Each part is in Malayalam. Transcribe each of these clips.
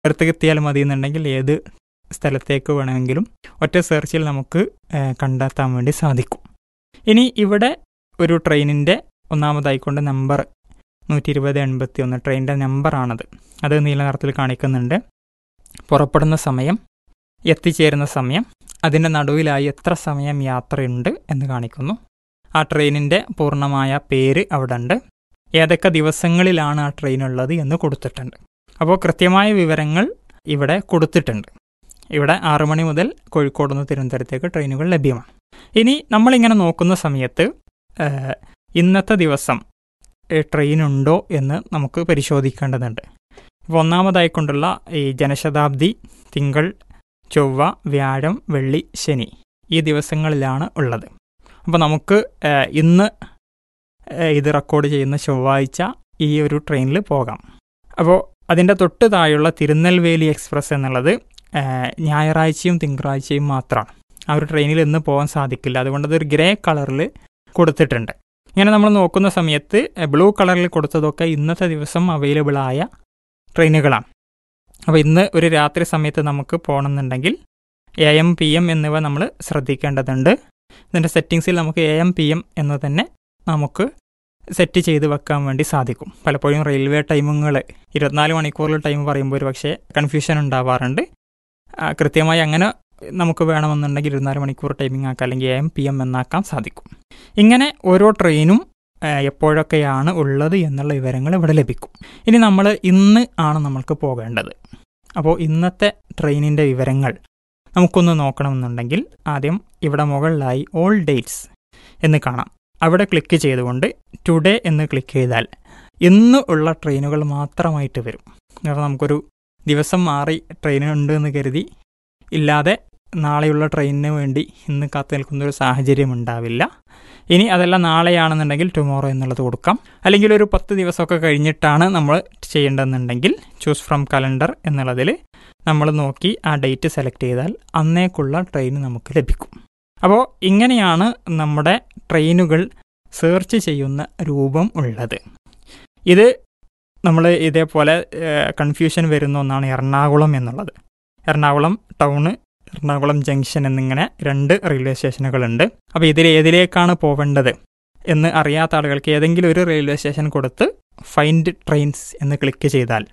അടുത്തേക്ക് എത്തിയാൽ മതി എന്നുണ്ടെങ്കിൽ ഏത് സ്ഥലത്തേക്ക് വേണമെങ്കിലും ഒറ്റ സെർച്ചിൽ നമുക്ക് ഏഹ്, കണ്ടെത്താൻ വേണ്ടി സാധിക്കും ഇനി ഇവിടെ ഒരു ട്രെയിനിൻ്റെ ഒന്നാമതായിക്കൊണ്ട് നമ്പർ നൂറ്റി ഇരുപത് എൺപത്തി ഒന്ന് ട്രെയിനിൻ്റെ നമ്പറാണത് അത് നീല നിറത്തിൽ കാണിക്കുന്നുണ്ട് പുറപ്പെടുന്ന സമയം എത്തിച്ചേരുന്ന സമയം അതിൻ്റെ നടുവിലായി എത്ര സമയം യാത്രയുണ്ട് എന്ന് കാണിക്കുന്നു ആ ട്രെയിനിൻ്റെ പൂർണ്ണമായ പേര് അവിടെ ഉണ്ട് ഏതൊക്കെ ദിവസങ്ങളിലാണ് ആ ട്രെയിൻ ഉള്ളത് എന്ന് കൊടുത്തിട്ടുണ്ട് അപ്പോൾ കൃത്യമായ വിവരങ്ങൾ ഇവിടെ കൊടുത്തിട്ടുണ്ട് ഇവിടെ ആറു മണി മുതൽ കോഴിക്കോട് നിന്ന് തിരുവനന്തപുരത്തേക്ക് ട്രെയിനുകൾ ലഭ്യമാണ് ഇനി നമ്മളിങ്ങനെ നോക്കുന്ന സമയത്ത് ഏഹ്, ഇന്നത്തെ ദിവസം ഏഹ്, ട്രെയിൻ ഉണ്ടോ എന്ന് നമുക്ക് പരിശോധിക്കേണ്ടതുണ്ട് ഇപ്പോൾ ഒന്നാമതായിക്കൊണ്ടുള്ള ഈ ജനശതാബ്ദി തിങ്കൾ ചൊവ്വ വ്യാഴം വെള്ളി ശനി ഈ ദിവസങ്ങളിലാണ് ഉള്ളത് അപ്പോൾ നമുക്ക് ഏഹ്, ഇന്ന് ഏഹ്, ഇത് റെക്കോർഡ് ചെയ്യുന്ന ചൊവ്വാഴ്ച ഈ ഒരു ട്രെയിനിൽ പോകാം അപ്പോൾ അതിൻ്റെ തൊട്ട് താഴെയുള്ള തിരുനെൽവേലി എക്സ്പ്രസ് എന്നുള്ളത് ഏഹ്, ഞായറാഴ്ചയും തിങ്കളാഴ്ചയും മാത്രമാണ് ആ ഒരു ട്രെയിനിൽ ഇന്ന് പോകാൻ സാധിക്കില്ല അതുകൊണ്ട് അതൊരു ഗ്രേ കളറിൽ കൊടുത്തിട്ടുണ്ട് ഇങ്ങനെ നമ്മൾ നോക്കുന്ന സമയത്ത് ബ്ലൂ കളറിൽ കൊടുത്തതൊക്കെ ഇന്നത്തെ ദിവസം അവൈലബിൾ ആയ ട്രെയിനുകളാണ് അപ്പോൾ ഇന്ന് ഒരു രാത്രി സമയത്ത് നമുക്ക് പോകണമെന്നുണ്ടെങ്കിൽ എ എം പി എം എന്നിവ നമ്മൾ ശ്രദ്ധിക്കേണ്ടതുണ്ട് ഇതിൻ്റെ സെറ്റിങ്സിൽ നമുക്ക് എ എം പി എം എന്ന് തന്നെ നമുക്ക് സെറ്റ് ചെയ്ത് വെക്കാൻ വേണ്ടി സാധിക്കും പലപ്പോഴും റെയിൽവേ ടൈമുകൾ ഇരുപത്തിനാല് മണിക്കൂറിൽ ടൈം പറയുമ്പോൾ ഒരു പക്ഷേ കൺഫ്യൂഷൻ ഉണ്ടാവാറുണ്ട് ആ, കൃത്യമായി അങ്ങനെ നമുക്ക് വേണമെന്നുണ്ടെങ്കിൽ ഇരുപത്തിനാല് മണിക്കൂർ ടൈമിംഗ് ആക്കാം അല്ലെങ്കിൽ എ എം പി എം എന്നാക്കാൻ സാധിക്കും ഇങ്ങനെ ഓരോ ട്രെയിനും ആ, എപ്പോഴൊക്കെയാണ് ഉള്ളത് എന്നുള്ള വിവരങ്ങൾ ഇവിടെ ലഭിക്കും ഇനി നമ്മൾ ഇന്ന് ആണ് നമ്മൾക്ക് പോകേണ്ടത് അപ്പോൾ ഇന്നത്തെ ട്രെയിനിൻ്റെ വിവരങ്ങൾ നമുക്കൊന്ന് നോക്കണമെന്നുണ്ടെങ്കിൽ ആദ്യം ഇവിടെ മുകളിലായി ഓൾ ഡേറ്റ്സ് എന്ന് കാണാം അവിടെ ക്ലിക്ക് ചെയ്തുകൊണ്ട് ടുഡേ എന്ന് ക്ലിക്ക് ചെയ്താൽ ഇന്ന് ഉള്ള ട്രെയിനുകൾ മാത്രമായിട്ട് വരും അപ്പോൾ നമുക്കൊരു ദിവസം മാറി ട്രെയിൻ ഉണ്ട് എന്ന് കരുതി ഇല്ലാതെ നാളെയുള്ള ട്രെയിനിന് വേണ്ടി ഇന്ന് കാത്തു നിൽക്കുന്ന ഒരു സാഹചര്യം ഉണ്ടാവില്ല ഇനി അതല്ല നാളെയാണെന്നുണ്ടെങ്കിൽ ടുമോറോ എന്നുള്ളത് കൊടുക്കാം അല്ലെങ്കിൽ ഒരു പത്ത് ദിവസമൊക്കെ കഴിഞ്ഞിട്ടാണ് നമ്മൾ ചെയ്യേണ്ടതെന്നുണ്ടെങ്കിൽ ചൂസ് ഫ്രം കലണ്ടർ എന്നുള്ളതിൽ നമ്മൾ നോക്കി ആ ഡേറ്റ് സെലക്ട് ചെയ്താൽ അന്നേക്കുള്ള ട്രെയിൻ നമുക്ക് ലഭിക്കും അപ്പോൾ ഇങ്ങനെയാണ് നമ്മുടെ ട്രെയിനുകൾ സെർച്ച് ചെയ്യുന്ന രൂപം ഉള്ളത് ഇത് നമ്മൾ ഇതേപോലെ കൺഫ്യൂഷൻ വരുന്ന ഒന്നാണ് എറണാകുളം എന്നുള്ളത് എറണാകുളം ടൗണ് എറണാകുളം ജംഗ്ഷൻ എന്നിങ്ങനെ രണ്ട് റെയിൽവേ സ്റ്റേഷനുകളുണ്ട് അപ്പോൾ ഇതിൽ ഏതിലേക്കാണ് പോവേണ്ടത് എന്ന് അറിയാത്ത ആളുകൾക്ക് ഏതെങ്കിലും ഒരു റെയിൽവേ സ്റ്റേഷൻ കൊടുത്ത് ഫൈൻഡ് ട്രെയിൻസ് എന്ന് ക്ലിക്ക് ചെയ്താൽ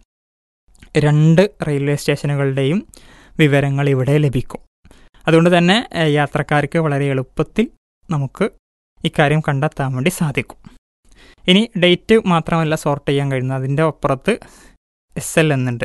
രണ്ട് റെയിൽവേ സ്റ്റേഷനുകളുടെയും വിവരങ്ങൾ ഇവിടെ ലഭിക്കും അതുകൊണ്ട് തന്നെ ഏഹ്, യാത്രക്കാർക്ക് വളരെ എളുപ്പത്തിൽ നമുക്ക് ഇക്കാര്യം കണ്ടെത്താൻ വേണ്ടി സാധിക്കും ഇനി ഡേറ്റ് മാത്രമല്ല സോർട്ട് ചെയ്യാൻ കഴിയുന്നത് അതിൻ്റെ അപ്പുറത്ത് എസ് എൽ എന്നുണ്ട്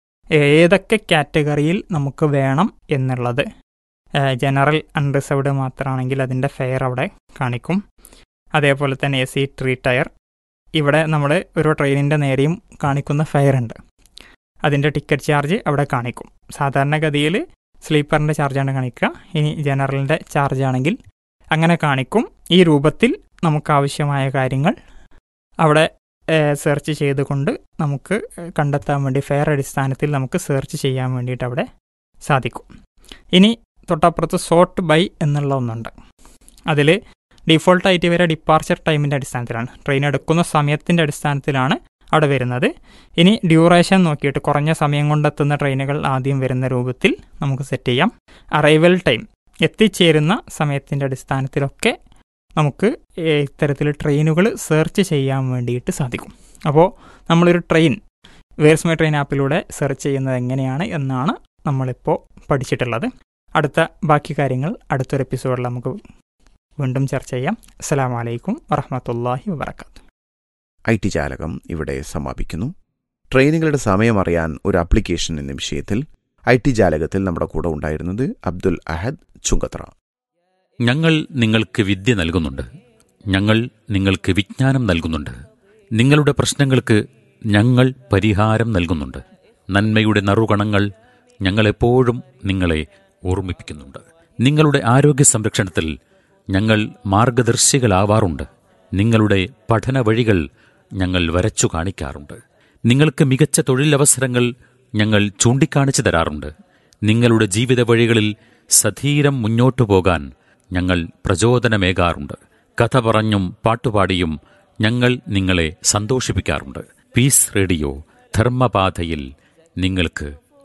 ഏതൊക്കെ കാറ്റഗറിയിൽ നമുക്ക് വേണം എന്നുള്ളത് ഏഹ്, ജനറൽ അൺറിസർവ്ഡ് മാത്രമാണെങ്കിൽ അതിൻ്റെ ഫെയർ അവിടെ കാണിക്കും അതേപോലെ തന്നെ എ സി ട്രീ ടയർ ഇവിടെ നമ്മൾ ഒരു ട്രെയിനിൻ്റെ നേരെയും കാണിക്കുന്ന ഫെയർ ഉണ്ട് അതിൻ്റെ ടിക്കറ്റ് ചാർജ് അവിടെ കാണിക്കും സാധാരണഗതിയിൽ സ്ലീപ്പറിൻ്റെ ചാർജാണ് കാണിക്കുക ഇനി ജനറലിൻ്റെ ചാർജ് ആണെങ്കിൽ അങ്ങനെ കാണിക്കും ഈ രൂപത്തിൽ നമുക്ക് ആവശ്യമായ കാര്യങ്ങൾ അവിടെ സെർച്ച് ചെയ്തുകൊണ്ട് നമുക്ക് ഏഹ്, കണ്ടെത്താൻ വേണ്ടി ഫെയർ അടിസ്ഥാനത്തിൽ നമുക്ക് സെർച്ച് ചെയ്യാൻ വേണ്ടിയിട്ട് അവിടെ സാധിക്കും ഇനി തൊട്ടപ്പുറത്ത് സോർട്ട് ബൈ എന്നുള്ള ഒന്നുണ്ട് അതിൽ ഡിഫോൾട്ടായിട്ട് വരെ ഡിപ്പാർച്ചർ ടൈമിൻ്റെ അടിസ്ഥാനത്തിലാണ് ട്രെയിൻ എടുക്കുന്ന സമയത്തിൻ്റെ അടിസ്ഥാനത്തിലാണ് അവിടെ വരുന്നത് ഇനി ഡ്യൂറേഷൻ നോക്കിയിട്ട് കുറഞ്ഞ സമയം കൊണ്ടെത്തുന്ന ട്രെയിനുകൾ ആദ്യം വരുന്ന രൂപത്തിൽ നമുക്ക് സെറ്റ് ചെയ്യാം അറൈവൽ ടൈം എത്തിച്ചേരുന്ന സമയത്തിൻ്റെ അടിസ്ഥാനത്തിലൊക്കെ നമുക്ക് ഏഹ്, ഇത്തരത്തിൽ ട്രെയിനുകൾ സെർച്ച് ചെയ്യാൻ വേണ്ടിയിട്ട് സാധിക്കും അപ്പോൾ നമ്മളൊരു ട്രെയിൻ വേഴ്സ് മൈ ട്രെയിൻ ആപ്പിലൂടെ സെർച്ച് ചെയ്യുന്നത് എങ്ങനെയാണ് എന്നാണ് നമ്മളിപ്പോൾ പഠിച്ചിട്ടുള്ളത് അടുത്ത ബാക്കി കാര്യങ്ങൾ അടുത്തൊരു എപ്പിസോഡിൽ നമുക്ക് വീണ്ടും ചർച്ച ചെയ്യാം അസ്സാം വലൈക്കും വറഹമത്തല്ലാഹി വബർക്കാത്തു ഐ ടി ജാലകം ഇവിടെ സമാപിക്കുന്നു ട്രെയിനുകളുടെ സമയം അറിയാൻ ഒരു ആപ്ലിക്കേഷൻ എന്ന വിഷയത്തിൽ ഐ ടി ജാലകത്തിൽ നമ്മുടെ കൂടെ ഉണ്ടായിരുന്നത് അബ്ദുൽ അഹദ് ചുങ്കത്ര ഞങ്ങൾ നിങ്ങൾക്ക് വിദ്യ നൽകുന്നുണ്ട് ഞങ്ങൾ നിങ്ങൾക്ക് വിജ്ഞാനം നൽകുന്നുണ്ട് നിങ്ങളുടെ പ്രശ്നങ്ങൾക്ക് ഞങ്ങൾ പരിഹാരം നൽകുന്നുണ്ട് നന്മയുടെ നറുകണങ്ങൾ ഞങ്ങളെപ്പോഴും നിങ്ങളെ ഓർമ്മിപ്പിക്കുന്നുണ്ട് നിങ്ങളുടെ ആരോഗ്യ സംരക്ഷണത്തിൽ ഞങ്ങൾ മാർഗദർശികളാവാറുണ്ട് നിങ്ങളുടെ പഠന വഴികൾ ഞങ്ങൾ വരച്ചു കാണിക്കാറുണ്ട് നിങ്ങൾക്ക് മികച്ച തൊഴിലവസരങ്ങൾ ഞങ്ങൾ ചൂണ്ടിക്കാണിച്ചു തരാറുണ്ട് നിങ്ങളുടെ ജീവിത വഴികളിൽ സധീരം മുന്നോട്ടു പോകാൻ ഞങ്ങൾ പ്രചോദനമേകാറുണ്ട് കഥ പറഞ്ഞും പാട്ടുപാടിയും ഞങ്ങൾ നിങ്ങളെ സന്തോഷിപ്പിക്കാറുണ്ട് പീസ് റേഡിയോ ധർമ്മപാതയിൽ നിങ്ങൾക്ക്